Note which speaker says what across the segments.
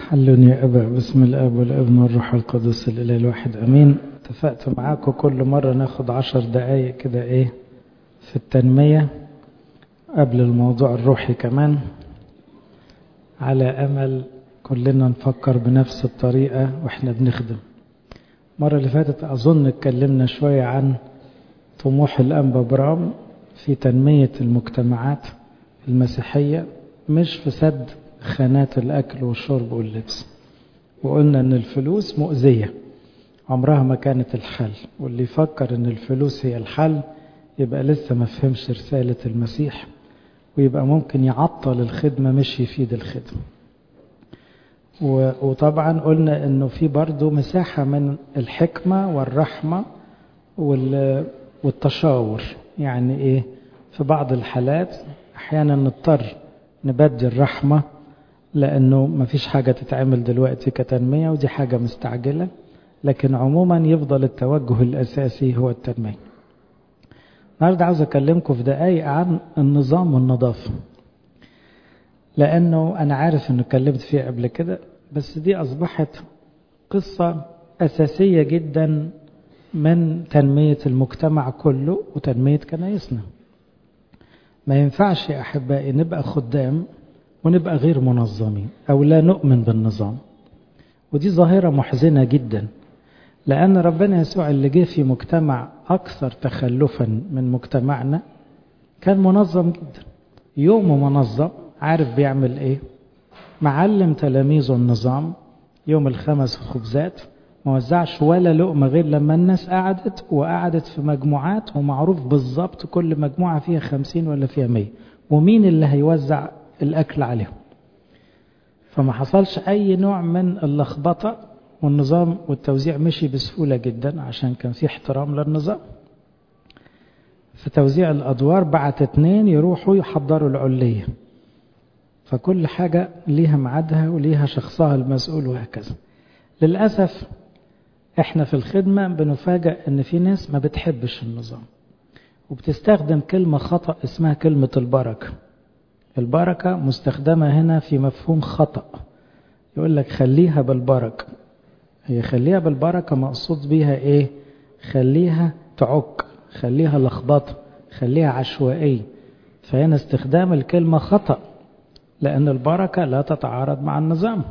Speaker 1: حل يا أبا بسم الآب والابن والروح القدس الإله الواحد أمين اتفقت معاكم كل مرة ناخد عشر دقايق كده إيه في التنمية قبل الموضوع الروحي كمان على أمل كلنا نفكر بنفس الطريقة وإحنا بنخدم المرة اللي فاتت أظن اتكلمنا شوية عن طموح الأنبا برام في تنمية المجتمعات المسيحية مش في سد خانات الأكل والشرب واللبس وقلنا أن الفلوس مؤذية عمرها ما كانت الحل واللي يفكر أن الفلوس هي الحل يبقى لسه ما فهمش رسالة المسيح ويبقى ممكن يعطل الخدمة مش يفيد الخدمة وطبعا قلنا أنه في برضو مساحة من الحكمة والرحمة والتشاور يعني إيه في بعض الحالات أحيانا نضطر نبدل رحمة لأنه ما فيش حاجة تتعمل دلوقتي كتنمية ودي حاجة مستعجلة لكن عموما يفضل التوجه الأساسي هو التنمية النهاردة عاوز أكلمكم في دقايق عن النظام والنظافة لأنه أنا عارف أنه اتكلمت فيها قبل كده بس دي أصبحت قصة أساسية جدا من تنمية المجتمع كله وتنمية كنايسنا ما ينفعش يا أحبائي نبقى خدام ونبقى غير منظمين أو لا نؤمن بالنظام ودي ظاهرة محزنة جدا لأن ربنا يسوع اللي جه في مجتمع أكثر تخلفا من مجتمعنا كان منظم جدا يومه منظم عارف بيعمل إيه معلم تلاميذه النظام يوم الخمس خبزات ما وزعش ولا لقمة غير لما الناس قعدت وقعدت في مجموعات ومعروف بالظبط كل مجموعة فيها خمسين ولا فيها مية ومين اللي هيوزع الأكل عليهم فما حصلش أي نوع من اللخبطة والنظام والتوزيع مشي بسهولة جدا عشان كان في احترام للنظام في توزيع الأدوار بعت اتنين يروحوا يحضروا العلية فكل حاجة ليها ميعادها وليها شخصها المسؤول وهكذا للأسف احنا في الخدمة بنفاجأ ان في ناس ما بتحبش النظام وبتستخدم كلمة خطأ اسمها كلمة البركة البركة مستخدمة هنا في مفهوم خطأ يقول لك خليها بالبركة هي خليها بالبركة مقصود بيها ايه خليها تعك خليها لخبطة خليها عشوائية فهنا استخدام الكلمة خطأ لأن البركة لا تتعارض مع النظام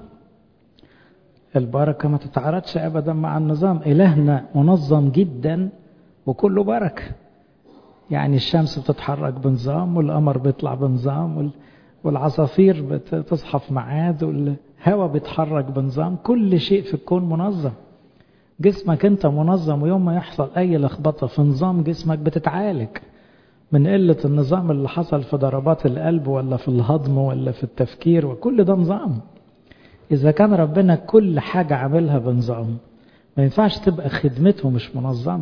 Speaker 1: البركة ما تتعارضش أبدا مع النظام إلهنا منظم جدا وكله بركة يعني الشمس بتتحرك بنظام والقمر بيطلع بنظام والعصافير بتصحى في ميعاد والهواء بيتحرك بنظام كل شيء في الكون منظم جسمك انت منظم ويوم ما يحصل اي لخبطه في نظام جسمك بتتعالج من قله النظام اللي حصل في ضربات القلب ولا في الهضم ولا في التفكير وكل ده نظام إذا كان ربنا كل حاجة عاملها بنظام ما ينفعش تبقى خدمته مش منظمة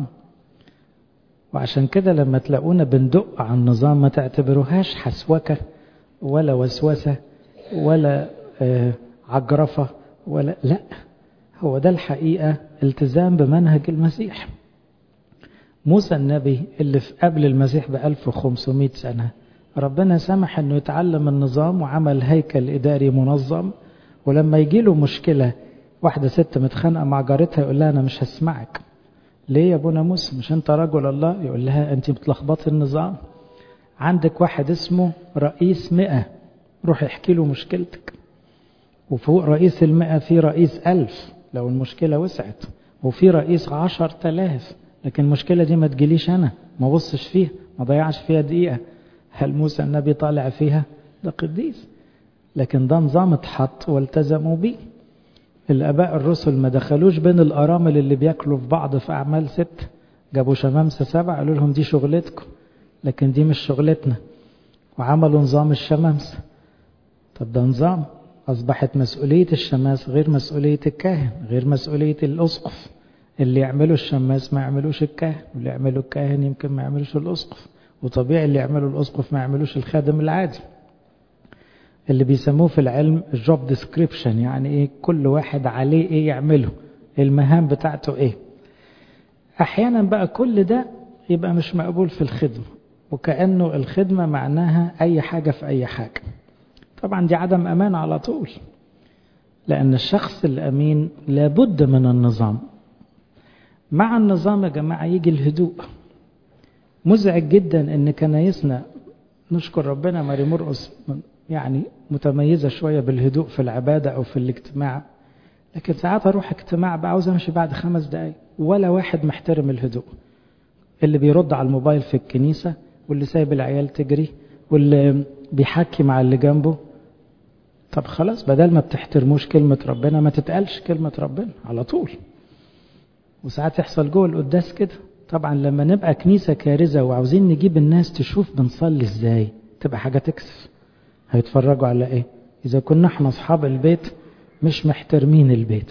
Speaker 1: وعشان كده لما تلاقونا بندق على النظام ما تعتبروهاش حسوكة ولا وسوسة ولا آه عجرفة ولا لا هو ده الحقيقة التزام بمنهج المسيح موسى النبي اللي في قبل المسيح ب 1500 سنة ربنا سمح انه يتعلم النظام وعمل هيكل اداري منظم ولما يجي له مشكلة واحدة ست متخانقة مع جارتها يقول لها أنا مش هسمعك ليه يا ابونا موسى مش أنت رجل الله يقول لها أنت بتلخبطي النظام عندك واحد اسمه رئيس مئة روح احكي له مشكلتك وفوق رئيس المئة في رئيس ألف لو المشكلة وسعت وفي رئيس عشر تلاف لكن المشكلة دي ما تجيليش أنا ما بصش فيها ما ضيعش فيها دقيقة هل موسى النبي طالع فيها ده قديس لكن ده نظام اتحط والتزموا بيه الاباء الرسل ما دخلوش بين الارامل اللي بياكلوا في بعض في اعمال ست جابوا شمامسه سبع قالوا لهم دي شغلتكم لكن دي مش شغلتنا وعملوا نظام الشمامسه طب ده نظام اصبحت مسؤوليه الشماس غير مسؤوليه الكاهن غير مسؤوليه الاسقف اللي يعملوا الشماس ما يعملوش الكاهن واللي يعملوا الكاهن يمكن ما يعملوش الاسقف وطبيعي اللي يعملوا الاسقف ما يعملوش الخادم العادي اللي بيسموه في العلم الجوب ديسكريبشن يعني ايه كل واحد عليه ايه يعمله المهام بتاعته ايه احيانا بقى كل ده يبقى مش مقبول في الخدمة وكأنه الخدمة معناها اي حاجة في اي حاجة طبعا دي عدم امان على طول لأن الشخص الأمين لابد من النظام مع النظام يا جماعة يجي الهدوء مزعج جدا ان كنايسنا نشكر ربنا ماري مرقس يعني متميزة شوية بالهدوء في العبادة أو في الاجتماع لكن ساعات أروح اجتماع بقى عاوز أمشي بعد خمس دقايق ولا واحد محترم الهدوء اللي بيرد على الموبايل في الكنيسة واللي سايب العيال تجري واللي بيحكي مع اللي جنبه طب خلاص بدل ما بتحترموش كلمة ربنا ما تتقالش كلمة ربنا على طول وساعات يحصل جوه القداس كده طبعا لما نبقى كنيسة كارثة وعاوزين نجيب الناس تشوف بنصلي ازاي تبقى حاجة تكسف هيتفرجوا على ايه اذا كنا احنا اصحاب البيت مش محترمين البيت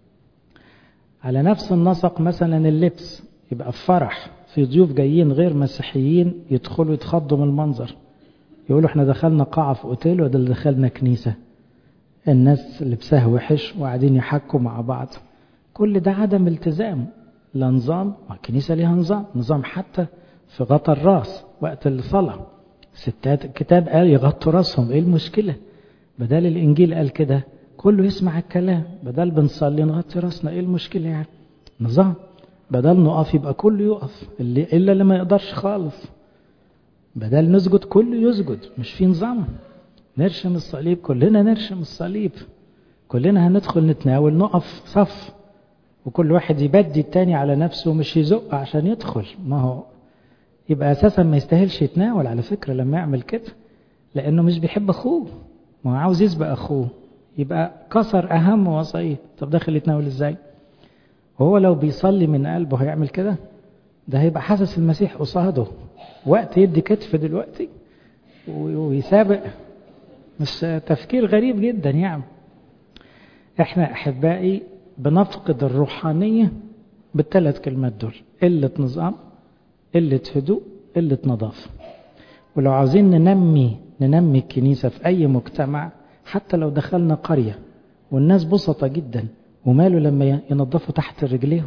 Speaker 1: على نفس النسق مثلا اللبس يبقى في فرح في ضيوف جايين غير مسيحيين يدخلوا يتخضوا من المنظر يقولوا احنا دخلنا قاعة في اوتيل وده اللي دخلنا كنيسة الناس لبسها وحش وقاعدين يحكوا مع بعض كل ده عدم التزام لا نظام الكنيسة ليها نظام نظام حتى في غطى الراس وقت الصلاة ستات الكتاب قال يغطوا راسهم ايه المشكلة بدل الانجيل قال كده كله يسمع الكلام بدل بنصلي نغطي راسنا ايه المشكلة يعني نظام بدل نقف يبقى كله يقف اللي الا اللي ما يقدرش خالص بدل نسجد كله يسجد مش في نظام نرشم الصليب كلنا نرشم الصليب كلنا هندخل نتناول نقف صف وكل واحد يبدي التاني على نفسه مش يزق عشان يدخل ما هو يبقى اساسا ما يستاهلش يتناول على فكرة لما يعمل كده لانه مش بيحب اخوه ما هو عاوز يسبق اخوه يبقى كسر اهم وصيه طب داخل يتناول ازاي وهو لو بيصلي من قلبه هيعمل كده ده هيبقى حاسس المسيح قصاده وقت يدي كتف دلوقتي ويسابق مش تفكير غريب جدا يعني احنا احبائي بنفقد الروحانية بالثلاث كلمات دول قلة نظام قلة هدوء قلة نظافة ولو عاوزين ننمي ننمي الكنيسة في أي مجتمع حتى لو دخلنا قرية والناس بسطة جدا وماله لما ينظفوا تحت رجليهم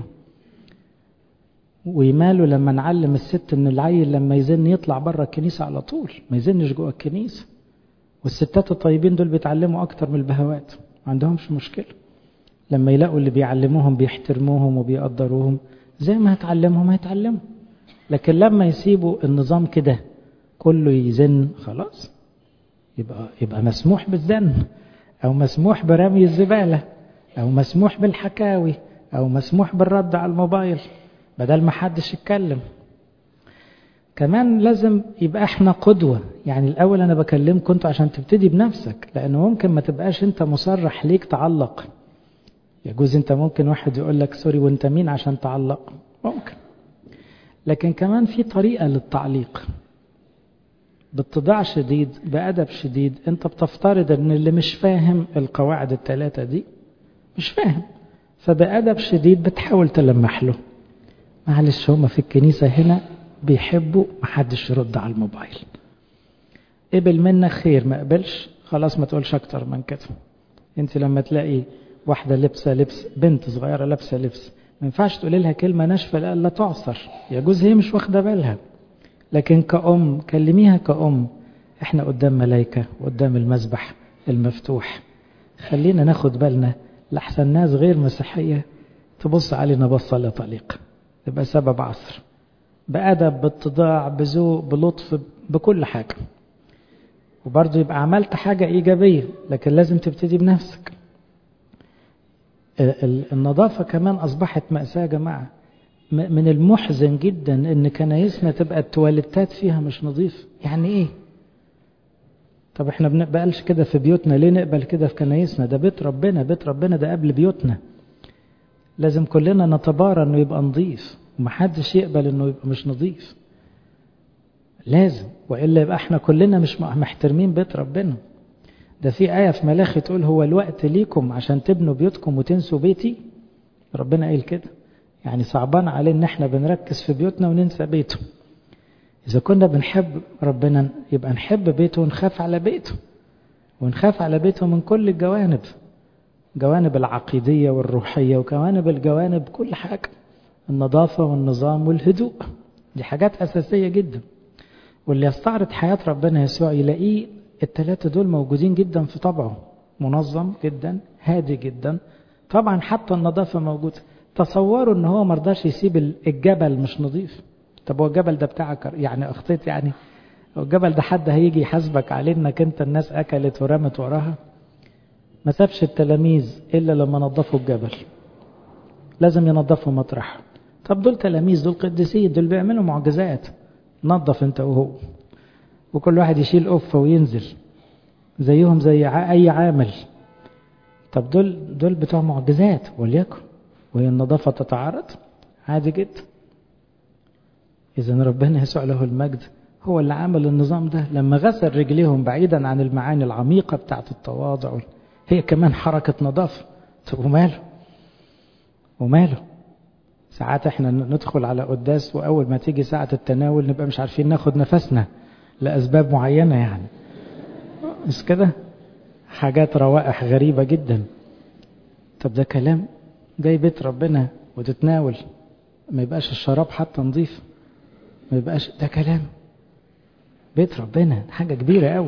Speaker 1: ويماله لما نعلم الست ان العيل لما يزن يطلع بره الكنيسة على طول ما يزنش جوه الكنيسة والستات الطيبين دول بيتعلموا اكتر من البهوات ما عندهمش مشكلة لما يلاقوا اللي بيعلموهم بيحترموهم وبيقدروهم زي ما هتعلمهم هيتعلموا لكن لما يسيبوا النظام كده كله يزن خلاص يبقى يبقى مسموح بالزن او مسموح برمي الزبالة او مسموح بالحكاوي او مسموح بالرد على الموبايل بدل ما حدش يتكلم كمان لازم يبقى احنا قدوة يعني الاول انا بكلمكم انتوا عشان تبتدي بنفسك لانه ممكن ما تبقاش انت مصرح ليك تعلق يجوز انت ممكن واحد يقول لك سوري وانت مين عشان تعلق ممكن لكن كمان في طريقة للتعليق باتضاع شديد بأدب شديد انت بتفترض ان اللي مش فاهم القواعد الثلاثة دي مش فاهم فبأدب شديد بتحاول تلمح له معلش هما في الكنيسة هنا بيحبوا محدش يرد على الموبايل قبل منك خير ما قبلش خلاص ما تقولش اكتر من كده انت لما تلاقي واحدة لابسة لبس بنت صغيرة لابسة لبس ما ينفعش تقولي لها كلمة ناشفة لا تعصر يجوز هي مش واخدة بالها لكن كأم كلميها كأم احنا قدام ملايكة وقدام المسبح المفتوح خلينا ناخد بالنا لحسن ناس غير مسيحية تبص علينا بصة لا طليق تبقى سبب عصر بأدب باتضاع بذوق بلطف بكل حاجة وبرضه يبقى عملت حاجة إيجابية لكن لازم تبتدي بنفسك النظافة كمان أصبحت مأساة يا جماعة من المحزن جدا ان كنايسنا تبقى التواليتات فيها مش نظيف يعني ايه طب احنا بنقبلش كده في بيوتنا ليه نقبل كده في كنايسنا ده بيت ربنا بيت ربنا ده قبل بيوتنا لازم كلنا نتبارى انه يبقى نظيف ومحدش يقبل انه يبقى مش نظيف لازم والا يبقى احنا كلنا مش محترمين بيت ربنا ده في آية في ملاخي تقول هو الوقت ليكم عشان تبنوا بيوتكم وتنسوا بيتي ربنا قايل كده يعني صعبان عليه ان احنا بنركز في بيوتنا وننسى بيته اذا كنا بنحب ربنا يبقى نحب بيته ونخاف على بيته ونخاف على بيته من كل الجوانب جوانب العقيدية والروحية وجوانب الجوانب كل حاجة النظافة والنظام والهدوء دي حاجات أساسية جدا واللي يستعرض حياة ربنا يسوع يلاقيه الثلاثة دول موجودين جدا في طبعه منظم جدا هادي جدا طبعا حتى النظافة موجودة تصوروا ان هو مرضاش يسيب الجبل مش نظيف طب هو الجبل ده بتاعك يعني اخطيت يعني هو الجبل ده حد هيجي يحاسبك عليه انك انت الناس اكلت ورمت وراها ما سابش التلاميذ الا لما نظفوا الجبل لازم ينظفوا مطرح طب دول تلاميذ دول قديسين دول بيعملوا معجزات نظف انت وهو وكل واحد يشيل قفة وينزل زيهم زي اي عامل طب دول دول بتوع معجزات وليكن وهي النظافة تتعارض عادي جدا إذا ربنا يسوع له المجد هو اللي عمل النظام ده لما غسل رجليهم بعيدا عن المعاني العميقة بتاعت التواضع هي كمان حركة نظافة طب وماله وماله ساعات احنا ندخل على قداس وأول ما تيجي ساعة التناول نبقى مش عارفين ناخد نفسنا لأسباب معينة يعني مش كده حاجات روائح غريبة جدا طب ده كلام جاي بيت ربنا وتتناول ما يبقاش الشراب حتى نظيف ما يبقاش ده كلام بيت ربنا حاجة كبيرة قوي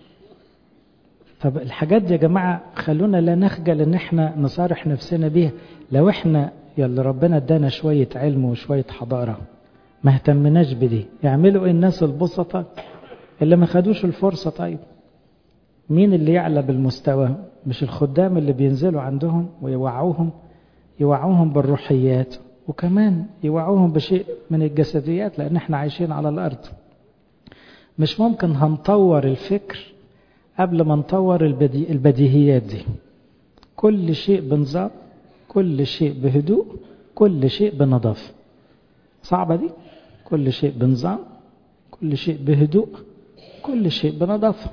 Speaker 1: طب الحاجات دي يا جماعة خلونا لا نخجل ان احنا نصارح نفسنا بيها لو احنا يلا ربنا ادانا شوية علم وشوية حضارة ما اهتمناش بدي يعملوا ايه الناس البسطة اللي ما خدوش الفرصة طيب مين اللي يعلى بالمستوى مش الخدام اللي بينزلوا عندهم ويوعوهم يوعوهم بالروحيات وكمان يوعوهم بشيء من الجسديات لان احنا عايشين على الارض مش ممكن هنطور الفكر قبل ما نطور البدي البديهيات دي كل شيء بنظام كل شيء بهدوء كل شيء بنظافة صعبة دي كل شيء بنظام كل شيء بهدوء كل شيء بنظافة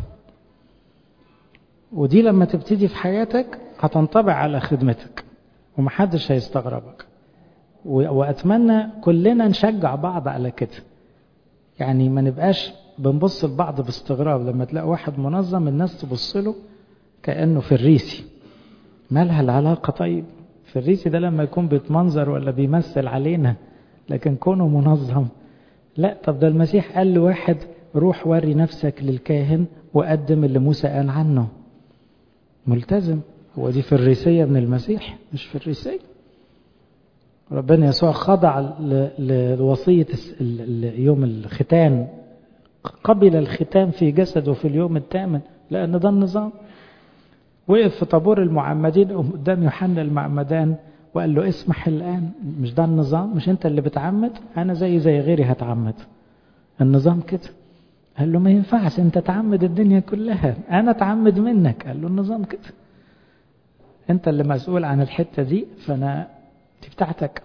Speaker 1: ودي لما تبتدي في حياتك هتنطبع على خدمتك ومحدش هيستغربك وأتمنى كلنا نشجع بعض على كده يعني ما نبقاش بنبص لبعض باستغراب لما تلاقي واحد منظم الناس تبص له كأنه فريسي مالها العلاقة طيب فريسي ده لما يكون بيتمنظر ولا بيمثل علينا لكن كونه منظم لا طب ده المسيح قال لواحد روح وري نفسك للكاهن وقدم اللي موسى قال عنه ملتزم هو دي فريسية من المسيح مش فريسية ربنا يسوع خضع لوصية يوم الختان قبل الختان في جسده في اليوم الثامن لأن ده النظام وقف في طابور المعمدين قدام يوحنا المعمدان وقال له اسمح الآن مش ده النظام مش أنت اللي بتعمد أنا زي زي غيري هتعمد النظام كده قال له ما ينفعش أنت تعمد الدنيا كلها أنا أتعمد منك قال له النظام كده أنت اللي مسؤول عن الحتة دي فأنا دي بتاعتك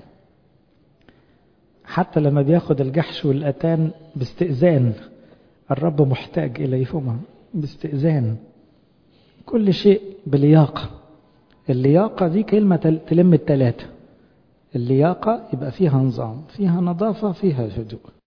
Speaker 1: حتى لما بياخد الجحش والأتان باستئذان الرب محتاج إليهما باستئذان كل شيء بلياقة اللياقة دي كلمة تلم التلاتة اللياقة يبقى فيها نظام فيها نظافة فيها هدوء